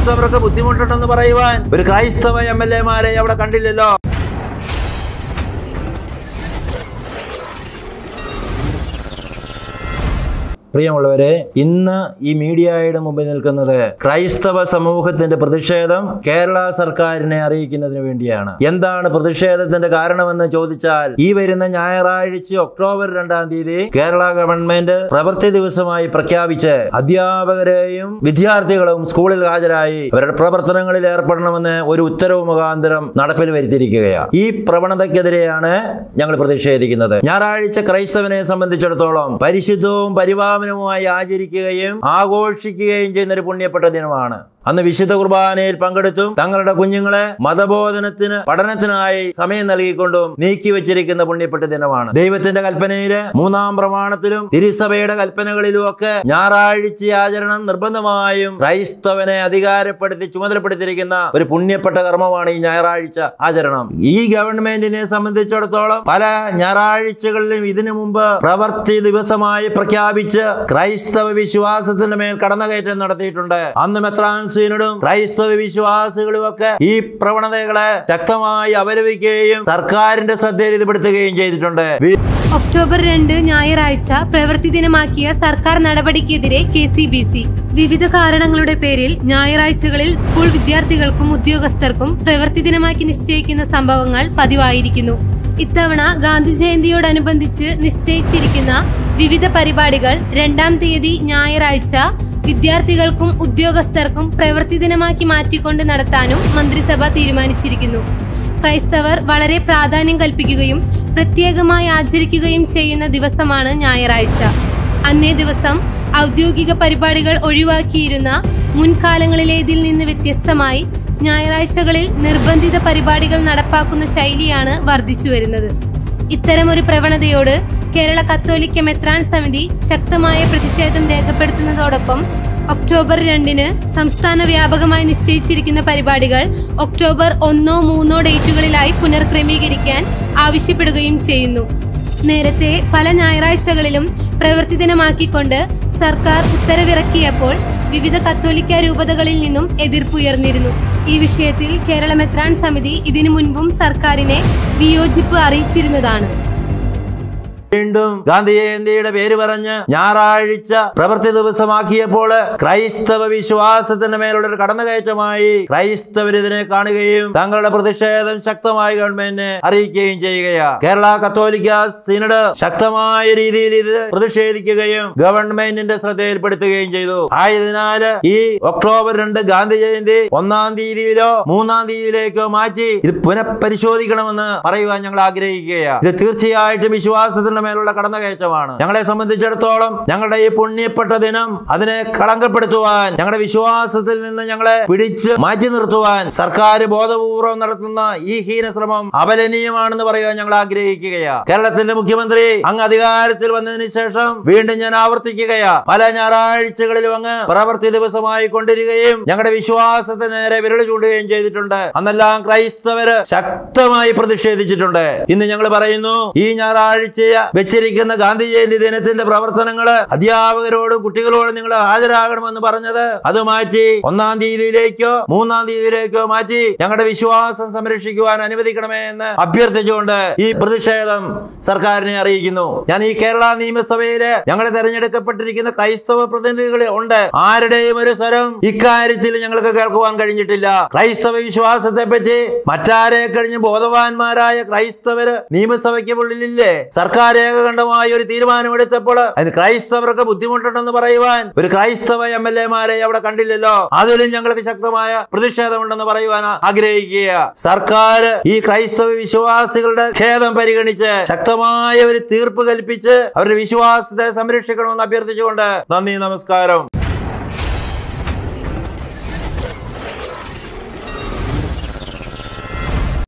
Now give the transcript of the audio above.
ക്രൈസ്തവർക്ക് ബുദ്ധിമുട്ടുണ്ടെന്ന് പറയുവാൻ ഒരു ക്രൈസ്തവ എം എൽ എമാരെ അവിടെ കണ്ടില്ലല്ലോ പ്രിയമുള്ളവരെ ഇന്ന് ഈ മീഡിയയുടെ മുമ്പിൽ നിൽക്കുന്നത് ക്രൈസ്തവ സമൂഹത്തിന്റെ പ്രതിഷേധം കേരള സർക്കാരിനെ അറിയിക്കുന്നതിന് വേണ്ടിയാണ് എന്താണ് പ്രതിഷേധത്തിന്റെ കാരണമെന്ന് ചോദിച്ചാൽ ഈ വരുന്ന ഞായറാഴ്ച ഒക്ടോബർ രണ്ടാം തീയതി കേരള ഗവൺമെന്റ് പ്രവൃത്തി ദിവസമായി പ്രഖ്യാപിച്ച് അധ്യാപകരെയും വിദ്യാർത്ഥികളും സ്കൂളിൽ ഹാജരായി അവരുടെ പ്രവർത്തനങ്ങളിൽ ഏർപ്പെടണമെന്ന് ഒരു ഉത്തരവ് മുഖാന്തരം നടപ്പിൽ വരുത്തിയിരിക്കുകയാണ് ഈ പ്രവണതയ്ക്കെതിരെയാണ് ഞങ്ങൾ പ്രതിഷേധിക്കുന്നത് ഞായറാഴ്ച ക്രൈസ്തവനെ സംബന്ധിച്ചിടത്തോളം പരിശുദ്ധവും പരിപാവനവുമായി ആചരിക്കുകയും ആഘോഷിക്കുകയും ചെയ്യുന്ന ഒരു പുണ്യപ്പെട്ട ദിനമാണ് അന്ന് വിശുദ്ധ കുർബാനയിൽ പങ്കെടുത്തും തങ്ങളുടെ കുഞ്ഞുങ്ങളെ മതബോധനത്തിന് പഠനത്തിനായി സമയം നൽകിക്കൊണ്ടും നീക്കി വെച്ചിരിക്കുന്ന പുണ്യപ്പെട്ട ദിനമാണ് ദൈവത്തിന്റെ കൽപ്പനയില് മൂന്നാം പ്രമാണത്തിലും തിരുസഭയുടെ കൽപ്പനകളിലും ഒക്കെ ഞായറാഴ്ച ആചരണം നിർബന്ധമായും ക്രൈസ്തവനെ അധികാരപ്പെടുത്തി ചുമതലപ്പെടുത്തിയിരിക്കുന്ന ഒരു പുണ്യപ്പെട്ട കർമ്മമാണ് ഈ ഞായറാഴ്ച ആചരണം ഈ ഗവൺമെന്റിനെ സംബന്ധിച്ചിടത്തോളം പല ഞായറാഴ്ചകളിലും ഇതിനു മുമ്പ് പ്രവർത്തി ദിവസമായി പ്രഖ്യാപിച്ച് ക്രൈസ്തവ വിശ്വാസത്തിന്റെ മേൽ കടന്നുകയറ്റം നടത്തിയിട്ടുണ്ട് അന്ന് മെത്രാൻസീനോടും ക്രൈസ്തവ വിശ്വാസികളും ഒക്കെ ഈ പ്രവണതകളെ ശക്തമായി അപലപിക്കുകയും സർക്കാരിന്റെ ശ്രദ്ധയിൽ ഇത് പെടുത്തുകയും ചെയ്തിട്ടുണ്ട് വി- ഒക്ടോബർ രണ്ട് ഞായറാഴ്ച പ്രവൃത്തി ദിനമാക്കിയ സർക്കാർ നടപടിക്കെതിരെ കെ സി ബി സി വിവിധ കാരണങ്ങളുടെ പേരിൽ ഞായറാഴ്ചകളിൽ സ്കൂൾ വിദ്യാർത്ഥികൾക്കും ഉദ്യോഗസ്ഥർക്കും പ്രവൃത്തി ദിനമാക്കി നിശ്ചയിക്കുന്ന സംഭവങ്ങൾ പതിവായിരിക്കുന്നു ഇത്തവണ ഗാന്ധി ജയന്തിയോടനുബന്ധിച്ച് നിശ്ചയിച്ചിരിക്കുന്ന വിവിധ പരിപാടികൾ രണ്ടാം തീയതി ഞായറാഴ്ച വിദ്യാർത്ഥികൾക്കും ഉദ്യോഗസ്ഥർക്കും പ്രവൃത്തി ദിനമാക്കി മാറ്റിക്കൊണ്ട് നടത്താനും മന്ത്രിസഭ തീരുമാനിച്ചിരിക്കുന്നു ക്രൈസ്തവർ വളരെ പ്രാധാന്യം കൽപ്പിക്കുകയും പ്രത്യേകമായി ആചരിക്കുകയും ചെയ്യുന്ന ദിവസമാണ് ഞായറാഴ്ച അന്നേ ദിവസം ഔദ്യോഗിക പരിപാടികൾ ഒഴിവാക്കിയിരുന്ന മുൻകാലങ്ങളിലേതിൽ നിന്ന് വ്യത്യസ്തമായി ഞായറാഴ്ചകളിൽ നിർബന്ധിത പരിപാടികൾ നടപ്പാക്കുന്ന ശൈലിയാണ് വർദ്ധിച്ചു വരുന്നത് ഇത്തരമൊരു പ്രവണതയോട് കേരള കത്തോലിക്ക മെത്രാൻ സമിതി ശക്തമായ പ്രതിഷേധം രേഖപ്പെടുത്തുന്നതോടൊപ്പം ഒക്ടോബർ രണ്ടിന് സംസ്ഥാന വ്യാപകമായി നിശ്ചയിച്ചിരിക്കുന്ന പരിപാടികൾ ഒക്ടോബർ ഒന്നോ മൂന്നോ ഡേറ്റുകളിലായി പുനർക്രമീകരിക്കാൻ ആവശ്യപ്പെടുകയും ചെയ്യുന്നു നേരത്തെ പല ഞായറാഴ്ചകളിലും പ്രവൃത്തി ദിനമാക്കിക്കൊണ്ട് സർക്കാർ ഉത്തരവിറക്കിയപ്പോൾ വിവിധ കത്തോലിക്ക രൂപതകളിൽ നിന്നും എതിർപ്പുയർന്നിരുന്നു ഈ വിഷയത്തിൽ കേരള മെത്രാൻ സമിതി ഇതിനു മുൻപും സർക്കാരിനെ വിയോജിപ്പ് അറിയിച്ചിരുന്നതാണ് വീണ്ടും ഗാന്ധി ജയന്തിയുടെ പേര് പറഞ്ഞ് ഞായറാഴ്ച പ്രവൃത്തി ദിവസമാക്കിയപ്പോൾ ക്രൈസ്തവ വിശ്വാസത്തിന്റെ മേലുള്ള ഒരു കടന്നുകയറ്റമായി ക്രൈസ്തവർ ഇതിനെ കാണുകയും തങ്ങളുടെ പ്രതിഷേധം ശക്തമായി ഗവൺമെന്റിനെ അറിയിക്കുകയും ചെയ്യുകയാണ് കേരള കത്തോലിക്ക സിനഡ് ശക്തമായ രീതിയിൽ ഇത് പ്രതിഷേധിക്കുകയും ഗവൺമെന്റിന്റെ ശ്രദ്ധയിൽപ്പെടുത്തുകയും ചെയ്തു ആയതിനാൽ ഈ ഒക്ടോബർ രണ്ട് ഗാന്ധി ജയന്തി ഒന്നാം തീയതിയിലോ മൂന്നാം തീയതിയിലേക്കോ മാറ്റി ഇത് പുനഃപരിശോധിക്കണമെന്ന് പറയുവാൻ ഞങ്ങൾ ആഗ്രഹിക്കുകയാണ് ഇത് തീർച്ചയായിട്ടും വിശ്വാസത്തിന്റെ മേലുള്ള കടന്നുകയറ്റമാണ് ഞങ്ങളെ സംബന്ധിച്ചിടത്തോളം ഞങ്ങളുടെ ഈ പുണ്യപ്പെട്ട ദിനം അതിനെ കളങ്കപ്പെടുത്തുവാൻ ഞങ്ങളുടെ വിശ്വാസത്തിൽ നിന്ന് ഞങ്ങളെ പിടിച്ച് മാറ്റി നിർത്തുവാൻ സർക്കാർ ബോധപൂർവം നടത്തുന്ന ഈ ഹീനശ്രമം അപലനീയമാണെന്ന് പറയുവാൻ ഞങ്ങൾ ആഗ്രഹിക്കുകയാണ് കേരളത്തിന്റെ മുഖ്യമന്ത്രി അങ്ങ് അധികാരത്തിൽ വന്നതിന് ശേഷം വീണ്ടും ഞാൻ ആവർത്തിക്കുകയാ പല ഞായറാഴ്ചകളിലും അങ്ങ് പ്രവൃത്തി ദിവസമായി കൊണ്ടിരിക്കുകയും ഞങ്ങളുടെ വിശ്വാസത്തെ നേരെ വിരൽ ചൂണ്ടുകയും ചെയ്തിട്ടുണ്ട് അന്നെല്ലാം ക്രൈസ്തവര് ശക്തമായി പ്രതിഷേധിച്ചിട്ടുണ്ട് ഇന്ന് ഞങ്ങൾ പറയുന്നു ഈ ഞായറാഴ്ച വെച്ചിരിക്കുന്ന ഗാന്ധി ജയന്തി ദിനത്തിന്റെ പ്രവർത്തനങ്ങള് അധ്യാപകരോടും കുട്ടികളോടും നിങ്ങൾ ഹാജരാകണമെന്ന് പറഞ്ഞത് അത് മാറ്റി ഒന്നാം തീയതിയിലേക്കോ മൂന്നാം തീയതിയിലേക്കോ മാറ്റി ഞങ്ങളുടെ വിശ്വാസം സംരക്ഷിക്കുവാൻ അനുവദിക്കണമേ എന്ന് അഭ്യർത്ഥിച്ചുകൊണ്ട് ഈ പ്രതിഷേധം സർക്കാരിനെ അറിയിക്കുന്നു ഞാൻ ഈ കേരള നിയമസഭയില് ഞങ്ങൾ തെരഞ്ഞെടുക്കപ്പെട്ടിരിക്കുന്ന ക്രൈസ്തവ പ്രതിനിധികൾ ഉണ്ട് ആരുടെയും ഒരു സ്വരം ഇക്കാര്യത്തിൽ ഞങ്ങൾക്ക് കേൾക്കുവാൻ കഴിഞ്ഞിട്ടില്ല ക്രൈസ്തവ വിശ്വാസത്തെ പറ്റി മറ്റാരെ കഴിഞ്ഞ് ബോധവാന്മാരായ ക്രൈസ്തവര് നിയമസഭയ്ക്ക് ഉള്ളിലില്ലേ സർക്കാർ ഏകകണ്ഠമായ ഒരു തീരുമാനമെടുത്തപ്പോൾ അതിന് ക്രൈസ്തവർക്ക് ബുദ്ധിമുട്ടുണ്ടെന്ന് പറയുവാൻ ഒരു ക്രൈസ്തവ എം എൽ എമാരെ അവിടെ കണ്ടില്ലല്ലോ അതിലും ഞങ്ങൾക്ക് ശക്തമായ പ്രതിഷേധമുണ്ടെന്ന് പറയുവാൻ ആഗ്രഹിക്കുക സർക്കാർ ഈ ക്രൈസ്തവ വിശ്വാസികളുടെ ഖേദം പരിഗണിച്ച് ശക്തമായ ഒരു തീർപ്പ് കൽപ്പിച്ച് അവരുടെ വിശ്വാസത്തെ സംരക്ഷിക്കണമെന്ന് അഭ്യർത്ഥിച്ചുകൊണ്ട് നന്ദി നമസ്കാരം